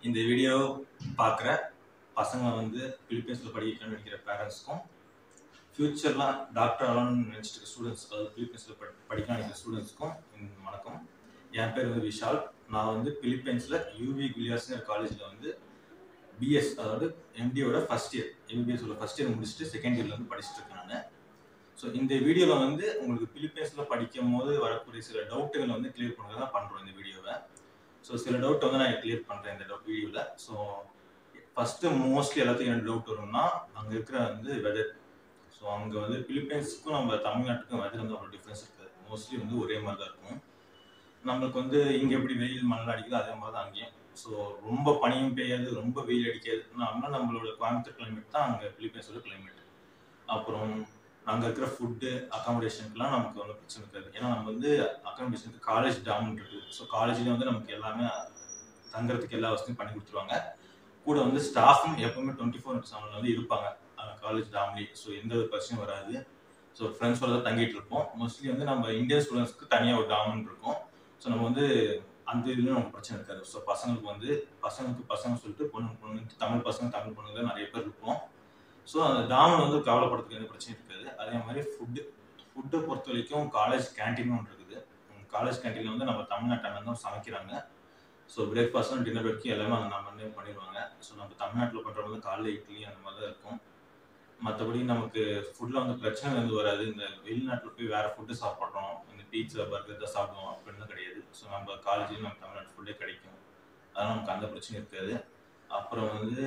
இந்த வீடியோ பார்க்குற பசங்க வந்து பிலிப்பைன்ஸில் படிக்கணும்னு நினைக்கிற பேரண்ட்ஸ்க்கும் ஃப்யூச்சர்லாம் டாக்டர் ஆகணும்னு நினச்சிட்டு இருக்க ஸ்டூடெண்ட்ஸ் அதாவது பிலிப்பைன்ஸில் படி படிக்கணும்னு நினைக்கிற ஸ்டூடெண்ட்ஸ்க்கும் வணக்கம் என் பேர் வந்து விஷால் நான் வந்து பிலிப்பைன்ஸில் யூவி குலியாஸ்ங்கிற காலேஜில் வந்து பிஎஸ் அதாவது எம்டியோட ஃபஸ்ட் இயர் எம்பிபிஎஸோட ஃபஸ்ட் இயர் முடிச்சுட்டு செகண்ட் இயர்ல வந்து படிச்சுட்டு இருக்கேன் நான் ஸோ இந்த வீடியோவில் வந்து உங்களுக்கு பிலிப்பைன்ஸில் படிக்கும் போது வரக்கூடிய சில டவுட்டுகளை வந்து கிளியர் பண்ணுறது தான் பண்ணுறோம் இந்த வீடியோவை ஸோ சில டவுட் வந்து நான் கிளியர் பண்ணுறேன் இந்த டவுட் வீடியோவில் ஸோ ஃபஸ்ட்டு மோஸ்ட்லி எல்லாத்துக்கும் என்ன டவுட் வரும்னா அங்கே இருக்கிற வந்து வெதர் ஸோ அங்கே வந்து பிலிப்பைன்ஸுக்கும் நம்ம தமிழ்நாட்டுக்கும் வெதர் வந்து அவ்வளோ டிஃப்ரென்ஸ் இருக்காது மோஸ்ட்லி வந்து ஒரே மாதிரி தான் இருக்கும் நம்மளுக்கு வந்து இங்கே எப்படி வெயில் மணல் அடிக்குதோ அதே மாதிரி தான் அங்கேயும் ஸோ ரொம்ப பனியும் பெய்யாது ரொம்ப வெயில் அடிக்காது நம்ம நம்மளோட கோயம்புத்தூர் கிளைமேட் தான் அங்கே பிலிப்பைன்ஸோட கிளைமேட் அப்புறம் அங்கே இருக்கிற ஃபுட்டு அகாமடேஷனுக்குலாம் நமக்கு ஒன்றும் பிரச்சனை இருக்காது ஏன்னா நம்ம வந்து அகாமடேஷனுக்கு காலேஜ் டவுன் இருக்குது ஸோ காலேஜ்லேயே வந்து நமக்கு எல்லாமே தங்குறதுக்கு எல்லா வசதியும் பண்ணி கொடுத்துருவாங்க கூட வந்து ஸ்டாஃபும் எப்பவுமே டுவெண்ட்டி ஃபோர் செவனில் வந்து இருப்பாங்க காலேஜ் டாம்லி ஸோ எந்த ஒரு பிரச்சனையும் வராது ஸோ ஃப்ரெண்ட்ஸோட தான் தங்கிட்டு இருப்போம் மோஸ்ட்லி வந்து நம்ம இந்தியன் ஸ்டூடெண்ட்ஸ்க்கு தனியாக ஒரு டாமன் இருக்கும் ஸோ நம்ம வந்து அந்த இதுலையும் நமக்கு பிரச்சனை இருக்காது ஸோ பசங்களுக்கு வந்து பசங்களுக்கு பசங்க சொல்லிட்டு பொண்ணு பொண்ணு தமிழ் பசங்க தமிழ் பொண்ணுங்க நிறைய பேர் இருப்போம் ஸோ அந்த டாமன் வந்து கவலைப்படுறதுக்கு எந்த பிரச்சனையும் இருக்காது அதே மாதிரி ஃபுட்டு ஃபுட்டை பொறுத்த வரைக்கும் காலேஜ் கேன்டீன் ஒன்று இருக்குது காலேஜ் கேன்டீனில் வந்து நம்ம தமிழ்நாட்டில் தான் சமைக்கிறாங்க ஸோ பிரேக்ஃபாஸ்ட்டும் டின்னர் வரைக்கும் எல்லாமே அங்கே நம்ம பண்ணிடுவாங்க ஸோ நம்ம தமிழ்நாட்டில் பண்ணுறது வந்து காலைல இட்லி அந்த மாதிரி தான் இருக்கும் மற்றபடி நமக்கு ஃபுட்டில் வந்து பிரச்சனை வந்து வராது இந்த வெளிநாட்டில் போய் வேறு ஃபுட்டு சாப்பிட்றோம் இந்த பீட்சா பர்கர் தான் சாப்பிடுவோம் அப்படின்னு கிடையாது ஸோ நம்ம காலேஜ்லேயும் நம்ம தமிழ்நாட்டு ஃபுட்டே கிடைக்கும் அதனால் நமக்கு அந்த பிரச்சனை இருக்காது அப்புறம் வந்து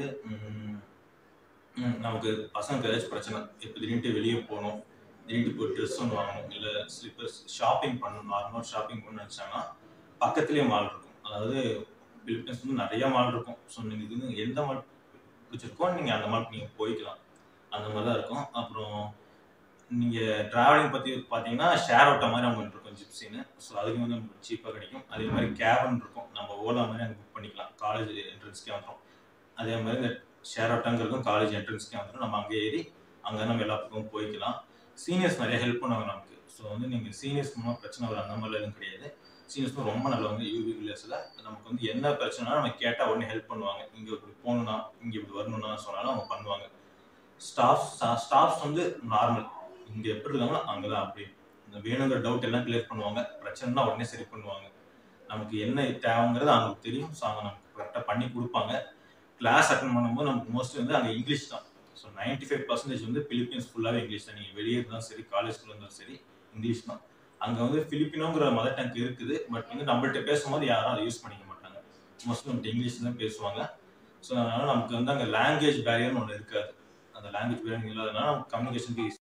நமக்கு பசங்களுக்கு ஏதாச்சும் பிரச்சனை இப்போ திடீர்னு வெளியே போகணும் திடீர்னு போய் ட்ரெஸ் ஒன்று வாங்கணும் இல்லை ஸ்லிப்பர்ஸ் ஷாப்பிங் பண்ணணும் நார்மல் ஷாப்பிங் பண்ணணும்னு நினச்சாங்கன்னா பக்கத்துலேயே மால் இருக்கும் அதாவது பிலிப்பைன்ஸ் வந்து நிறைய மால் இருக்கும் ஸோ நீங்கள் இது எந்த மால் பிடிச்சிருக்கோ நீங்கள் அந்த மாலுக்கு நீங்கள் போய்க்கலாம் அந்த மாதிரி தான் இருக்கும் அப்புறம் நீங்கள் ட்ராவலிங் பற்றி பார்த்தீங்கன்னா ஷேர் ஓட்ட மாதிரி அவங்க இருக்கும் ஜிப்ஸின்னு ஸோ அதுக்கு வந்து நமக்கு சீப்பாக கிடைக்கும் அதே மாதிரி கேபன் இருக்கும் நம்ம ஓலா மாதிரி அங்கே புக் பண்ணிக்கலாம் காலேஜ் என்ட்ரன்ஸ்க்கே வந்துடும் அதே மாதிரி இந்த ஷேர் ஆட்டங்கிறதும் காலேஜ் என்ட்ரன்ஸ்க்கே வந்துடும் நம்ம அங்கே ஏறி அங்கே நம்ம எல்லா பக்கமும் போய்க்கலாம் சீனியர்ஸ் நிறைய ஹெல்ப் பண்ணுவாங்க நமக்கு ஸோ வந்து நீங்கள் சீனியர்ஸ் மூலமாக பிரச்சனை வர அந்த மாதிரிலாம் எதுவும் கிடையாது சீனியர்ஸும் ரொம்ப நல்லவங்க யூவி வில்லேஜில் நமக்கு வந்து என்ன பிரச்சனைனா நம்ம கேட்டால் உடனே ஹெல்ப் பண்ணுவாங்க இங்கே இப்படி போகணுன்னா இங்கே இப்படி வரணும்னா சொன்னாலும் அவங்க பண்ணுவாங்க ஸ்டாஃப்ஸ் ஸ்டாஃப்ஸ் வந்து நார்மல் இங்கே எப்படி இருக்காங்களோ அங்கே தான் அப்படி இந்த வேணுங்கிற டவுட் எல்லாம் கிளியர் பண்ணுவாங்க பிரச்சனைனா உடனே சரி பண்ணுவாங்க நமக்கு என்ன தேவைங்கிறது அவங்களுக்கு தெரியும் ஸோ அவங்க நமக்கு கரெக்டாக பண்ணி கொடுப்பாங்க கிளாஸ் அட்டன் பண்ணும்போது நமக்கு மோஸ்ட்லி வந்து அங்கே இங்கிலீஷ் தான் ஸோ நைன்டி ஃபைவ் பர்சன்டேஜ் வந்து பிலிப்பீன்ஸ் ஃபுல்லாகவே இங்கிலீஷ் தான் நீங்கள் வெளியே இருந்தாலும் சரி காலேஜ்குள்ள இருந்தாலும் சரி இங்கிலீஷ் தான் அங்கே வந்து பிலிப்பினோங்கிற மதர் டங்க் இருக்குது பட் வந்து நம்மள்ட்ட பேசும்போது யாரும் அதை யூஸ் பண்ணிக்க மாட்டாங்க மோஸ்ட்லி நம்மகிட்ட இங்கிலீஷ் தான் பேசுவாங்க ஸோ அதனால நமக்கு வந்து அங்கே லாங்குவேஜ் பேரியர்னு ஒன்று இருக்காது அந்த லாங்குவேஜ் பேரியர் இல்லாதனால நமக்கு கம்யூனிகேஷனுக்கு